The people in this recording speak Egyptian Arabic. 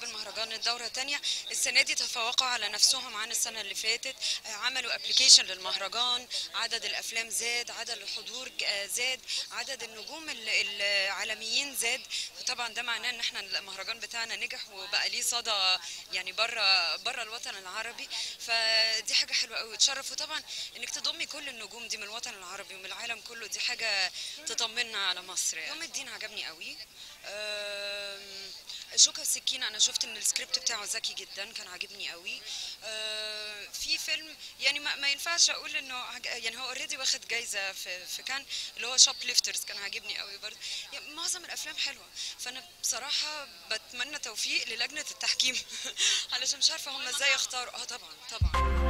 شباب المهرجان الدوره الثانيه السنه دي تفوقوا على نفسهم عن السنه اللي فاتت آه، عملوا ابلكيشن للمهرجان عدد الافلام زاد عدد الحضور ج- آه، زاد عدد النجوم ال- العالميين زاد فطبعا ده معناه ان احنا المهرجان بتاعنا نجح وبقى ليه صدى يعني بره بره الوطن العربي فدي حاجه حلوه قوي وتشرف وطبعا انك تضمي كل النجوم دي من الوطن العربي ومن العالم كله دي حاجه تطمنا على مصر يعني. يوم الدين عجبني قوي أم، شوكة السكينة أنا شفت إن السكريبت بتاعه ذكي جدا كان عاجبني قوي أه، في فيلم يعني ما, ما ينفعش أقول إنه عج- يعني هو اوريدي واخد جايزة في, في كان اللي هو شوب ليفترز كان عاجبني قوي برضه يعني معظم الأفلام حلوة فأنا بصراحة بتمنى توفيق للجنة التحكيم علشان مش عارفة هم إزاي يختاروا اه طبعا طبعا